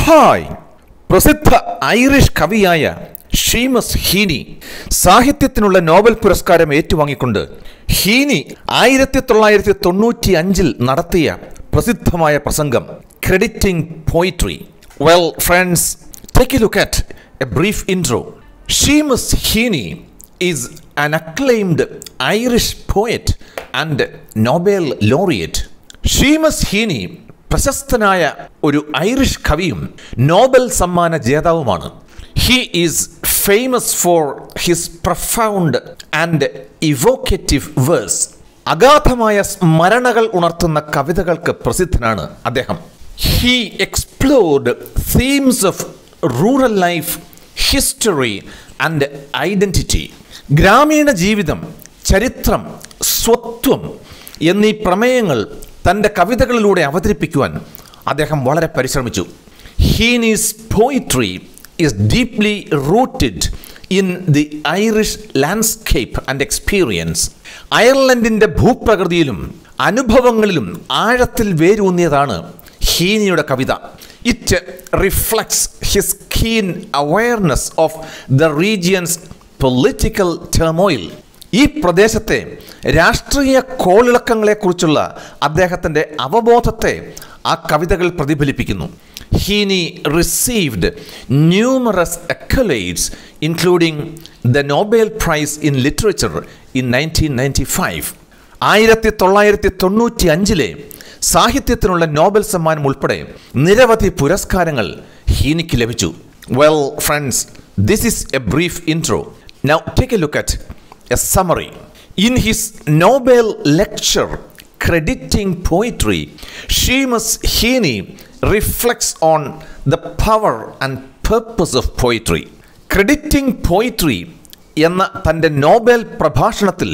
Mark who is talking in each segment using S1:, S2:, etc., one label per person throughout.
S1: Hi പ്രസിദ്ധ Irish കവിയായ Seamus ഹീനി സാഹിത്യത്തിനുള്ള Nobel പുരസ്കാരം ഏറ്റുവാങ്ങിക്കൊണ്ട് ഹീനി ആയിരത്തി തൊള്ളായിരത്തി തൊണ്ണൂറ്റി അഞ്ചിൽ നടത്തിയ പ്രസിദ്ധമായ പ്രസംഗം crediting poetry well friends take a look at a brief intro Seamus Heaney is an acclaimed Irish poet and Nobel laureate. ഷീമസ് ഹീനി പ്രശസ്തനായ ഒരു ഐറിഷ് കവിയും നോബൽ സമ്മാന ജേതാവുമാണ് he is famous for his profound and evocative verse അഗാധമായ സ്മരണകൾ ഉണർത്തുന്ന കവിതകൾക്ക് പ്രസിദ്ധനാണ് അദ്ദേഹം he explored themes of rural life history and identity ഗ്രാമീണ ജീവിതം ചരിത്രം സ്വത്വം എന്നീ പ്രമേയങ്ങൾ തൻ്റെ കവിതകളിലൂടെ അവതരിപ്പിക്കുവാൻ അദ്ദേഹം വളരെ പരിശ്രമിച്ചു Heaney's poetry is deeply rooted in the Irish landscape and experience അയർലൻഡിൻ്റെ ഭൂപ്രകൃതിയിലും അനുഭവങ്ങളിലും ആഴത്തിൽ വേരൂന്നിയതാണ് ഹീനിയുടെ കവിത it reflects his keen awareness of the region's political turmoil ഈ പ്രദേശത്തെ രാഷ്ട്രീയ കോളിളക്കങ്ങളെക്കുറിച്ചുള്ള അദ്ദേഹത്തിൻ്റെ അവബോധത്തെ ആ കവിതകൾ പ്രതിഫലിപ്പിക്കുന്നു Heaney received numerous accolades including the Nobel prize in literature in nineteen ninety five ആയിരത്തി തൊള്ളായിരത്തി തൊണ്ണൂറ്റി അഞ്ചിലെ സാഹിത്യത്തിനുള്ള നോബൽ സമ്മാനം ഉൾപ്പെടെ നിരവധി പുരസ്കാരങ്ങൾ ഹീനിക്ക് ലഭിച്ചു well friends this is a brief intro now take a look at a summary in his Nobel lecture crediting poetry, Seamus Heaney reflects on the power and purpose of poetry. Crediting poetry എന്ന തൻ്റെ Nobel പ്രഭാഷണത്തിൽ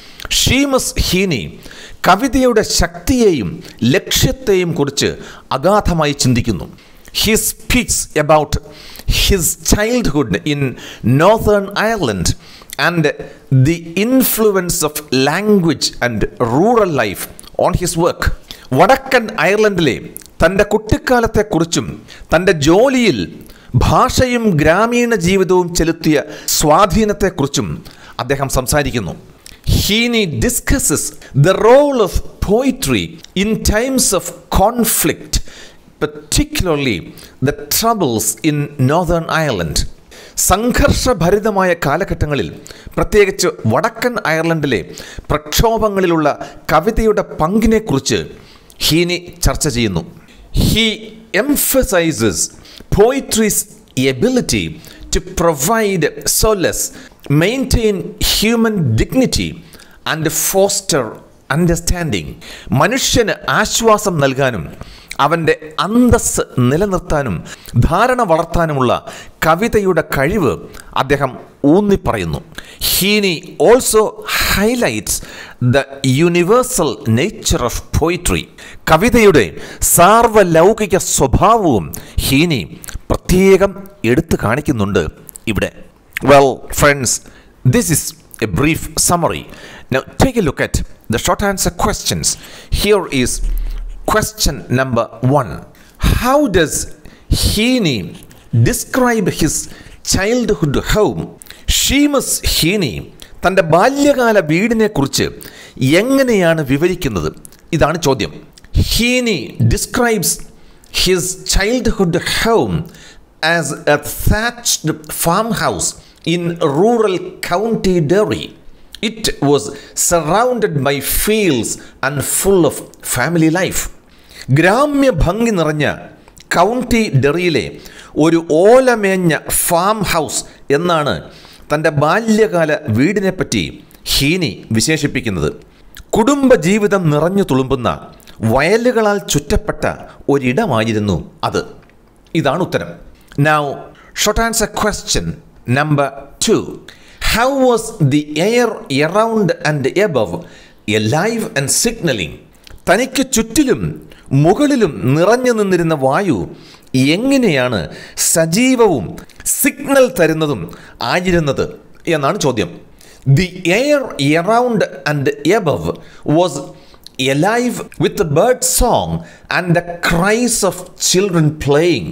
S1: Seamus ഹീനി കവിതയുടെ ശക്തിയെയും ലക്ഷ്യത്തെയും കുറിച്ച് അഗാധമായി ചിന്തിക്കുന്നു he speaks about his childhood in Northern Ireland and the influence of language and rural life on his work വടക്കൻ അയർലൻഡിലെ തൻ്റെ കുട്ടിക്കാലത്തെക്കുറിച്ചും തൻ്റെ ജോലിയിൽ ഭാഷയും ഗ്രാമീണ ജീവിതവും ചെലുത്തിയ സ്വാധീനത്തെക്കുറിച്ചും അദ്ദേഹം സംസാരിക്കുന്നു Heaney discusses the role of poetry in times of conflict particularly the Troubles in Northern Ireland സംഘർഷഭരിതമായ കാലഘട്ടങ്ങളിൽ പ്രത്യേകിച്ച് വടക്കൻ അയർലൻഡിലെ പ്രക്ഷോഭങ്ങളിലുള്ള കവിതയുടെ പങ്കിനെക്കുറിച്ച് ഹീനി ചർച്ച ചെയ്യുന്നു he emphasises poetry's ability to provide solace maintain human dignity and foster understanding മനുഷ്യന് ആശ്വാസം നൽകാനും അവൻ്റെ അന്തസ് നിലനിർത്താനും ധാരണ വളർത്താനുമുള്ള കവിതയുടെ കഴിവ് അദ്ദേഹം ഊന്നിപ്പറയുന്നു Heaney also highlights the universal nature of poetry കവിതയുടെ സാർവലൗകിക സ്വഭാവവും ഹീനി പ്രത്യേകം എടുത്തു കാണിക്കുന്നുണ്ട് ഇവിടെ well friends this is a brief summary Now take a look at the short answer questions. Here is question number one. How does Heaney describe his childhood home? Seamus Heaney തൻ്റെ ബാല്യകാല വീടിനെ കുറിച്ച് എങ്ങനെയാണ് വിവരിക്കുന്നത് ഇതാണ് ചോദ്യം Heaney describes his childhood home as a thatched farmhouse in rural County Derry It was surrounded by fields and full of family life. ഗ്രാമ്യ ഭംഗി നിറഞ്ഞ കൗണ്ടി ഡെറിയിലെ ഒരു ഓലമേഞ്ഞ ഫാം ഹൗസ് എന്നാണ് തൻ്റെ ബാല്യകാല വീടിനെപ്പറ്റി ഹീനി വിശേഷിപ്പിക്കുന്നത് കുടുംബജീവിതം നിറഞ്ഞു തുളുമ്പുന്ന വയലുകളാൽ ചുറ്റപ്പെട്ട ഒരിടമായിരുന്നു അത് ഇതാണ് ഉത്തരം now short answer question number two how was the air around and above alive and signalling തനിക്ക് ചുറ്റിലും മുകളിലും നിറഞ്ഞു നിന്നിരുന്ന വായു എങ്ങനെയാണ് സജീവവും സിഗ്നൽ തരുന്നതും ആയിരുന്നത് എന്നാണ് ചോദ്യം the air around and above was alive with the bird song and the cries of children playing.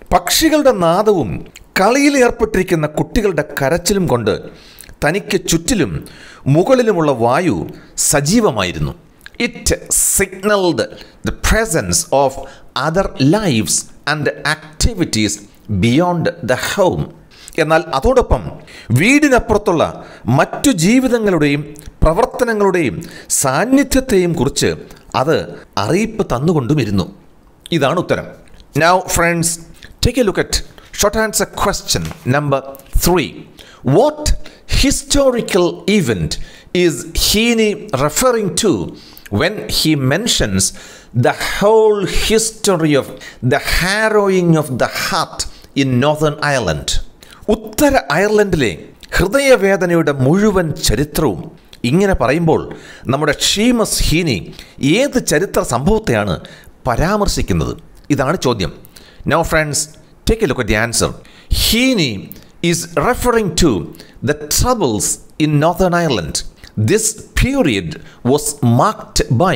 S1: പക്ഷികളുടെ നാദവും കളിയിൽ ഏർപ്പെട്ടിരിക്കുന്ന കുട്ടികളുടെ കരച്ചിലും കൊണ്ട് തനിക്ക് ചുറ്റിലും മുകളിലുമുള്ള വായു സജീവമായിരുന്നു it signalled the presence of other lives and activities beyond the home എന്നാൽ അതോടൊപ്പം വീടിനപ്പുറത്തുള്ള മറ്റു ജീവിതങ്ങളുടെയും പ്രവർത്തനങ്ങളുടെയും സാന്നിധ്യത്തെയും കുറിച്ച് അത് അറിയിപ്പ് തന്നുകൊണ്ടുമിരുന്നു ഇതാണ് ഉത്തരം now friends take a look at short answer question number three what historical event is Heaney referring to when he mentions the whole history of the harrowing of the heart in Northern Ireland. ഉത്തര അയർലൻഡിലെ ഹൃദയവേദനയുടെ മുഴുവൻ ചരിത്രവും ഇങ്ങനെ പറയുമ്പോൾ നമ്മുടെ Seamus ഹീനി ഏത് ചരിത്ര സംഭവത്തെയാണ് പരാമർശിക്കുന്നത് ഇതാണ് ചോദ്യം now friends take a look at the answer Heaney is referring to the Troubles in Northern Ireland this period was marked by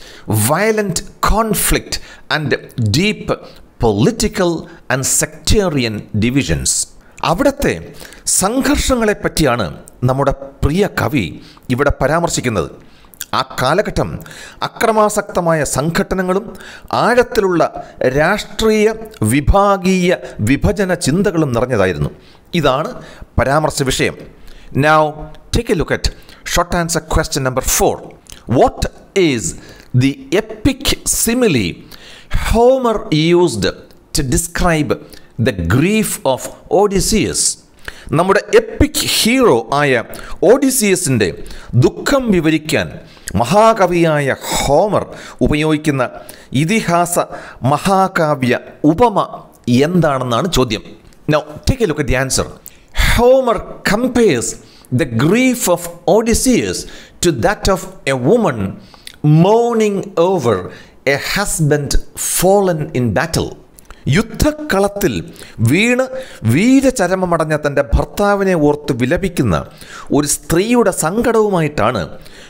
S1: violent conflict and deep political and sectarian divisions അവിടുത്തെ സംഘർഷങ്ങളെ പറ്റിയാണ് നമ്മുടെ പ്രിയ കവി ഇവിടെ പരാമർശിക്കുന്നത് ആ കാലഘട്ടം അക്രമാസക്തമായ സംഘട്ടനങ്ങളും ആഴത്തിലുള്ള രാഷ്ട്രീയ വിഭാഗീയ വിഭജന ചിന്തകളും നിറഞ്ഞതായിരുന്നു ഇതാണ് പരാമർശ വിഷയം now take a look at short answer question number four what is the epic simile Homer used to describe the grief of Odysseus നമ്മുടെ എപ്പിക് ഹീറോ ആയ ഓഡിസിയസിൻ്റെ ദുഃഖം വിവരിക്കാൻ മഹാകവിയായ ഹോമർ ഉപയോഗിക്കുന്ന ഇതിഹാസ മഹാകാവ്യ ഉപമ എന്താണെന്നാണ് ചോദ്യം now take a look at the answer Homer compares the grief of Odysseus to that of a woman mourning over a husband fallen in battle യുദ്ധക്കളത്തിൽ വീണ് വീരചരമമടഞ്ഞ തൻ്റെ ഭർത്താവിനെ ഓർത്ത് വിലപിക്കുന്ന ഒരു സ്ത്രീയുടെ സങ്കടവുമായിട്ടാണ്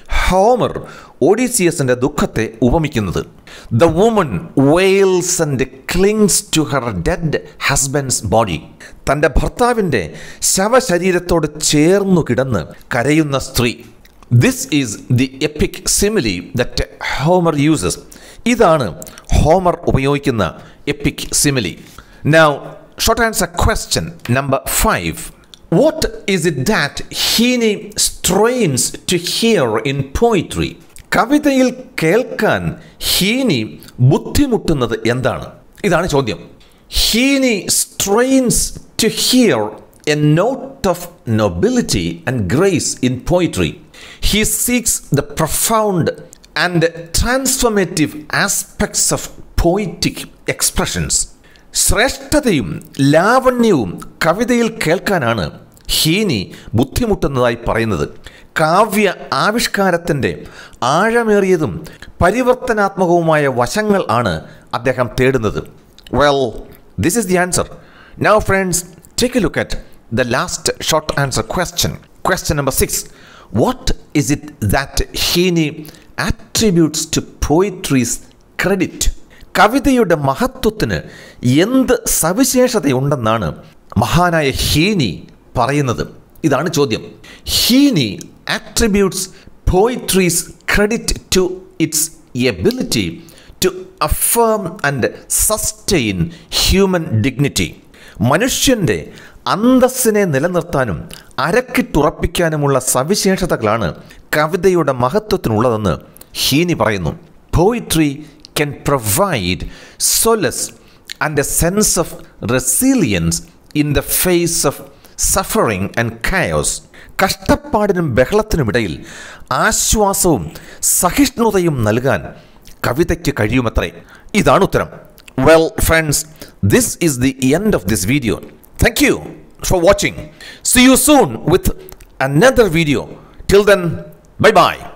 S1: ഹോമർ ഒഡീസിയസിൻ്റെ ദുഃഖത്തെ ഉപമിക്കുന്നത് the woman wails and clings to her dead husband's body തൻ്റെ ഭർത്താവിൻ്റെ ശവശരീരത്തോട് ചേർന്നു കിടന്ന് കരയുന്ന സ്ത്രീ this is the epic simile that Homer uses ഇതാണ് ഹോമർ ഉപയോഗിക്കുന്ന epic simile now short answer question number five what is it that Heaney strains to hear in poetry കവിതയിൽ കേൾക്കാൻ ഹീനി ബുദ്ധിമുട്ടുന്നത് എന്താണ് ഇതാണ് ചോദ്യം Heaney strains to hear a note of nobility and grace in poetry he seeks the profound and transformative aspects of poetic expressions ശ്രേഷ്ഠതയും ലാവണ്യവും കവിതയിൽ കേൾക്കാനാണ് ഹീനി ബുദ്ധിമുട്ടുന്നതായി പറയുന്നത് കാവ്യ ആവിഷ്കാരത്തിൻ്റെ ആഴമേറിയതും പരിവർത്തനാത്മകവുമായ വശങ്ങൾ ആണ് അദ്ദേഹം തേടുന്നത് well this is the answer now friends take a look at the last short answer question question number six what is it that Heaney attributes to poetry's credit കവിതയുടെ മഹത്വത്തിന് എന്ത് സവിശേഷതയുണ്ടെന്നാണ് മഹാനായ ഹീനി പറയുന്നത് ഇതാണ് ചോദ്യം Heaney attributes poetry's credit to its ability to affirm and sustain human dignity മനുഷ്യൻ്റെ അന്തസ്സിനെ നിലനിർത്താനും അരക്കിട്ടുറപ്പിക്കാനുമുള്ള സവിശേഷതകളാണ് കവിതയുടെ മഹത്വത്തിനുള്ളതെന്ന് ഹീനി പറയുന്നു poetry can provide solace and a sense of resilience in the face of suffering and chaos. കഷ്ടപ്പാടിനും ബഹളത്തിനുമിടയിൽ ആശ്വാസവും സഹിഷ്ണുതയും നൽകാൻ കവിതയ്ക്ക് കഴിയുമത്രേ ഇതാണ് ഉത്തരം well friends this is the end of this video thank you for watching see you soon with another video till then bye by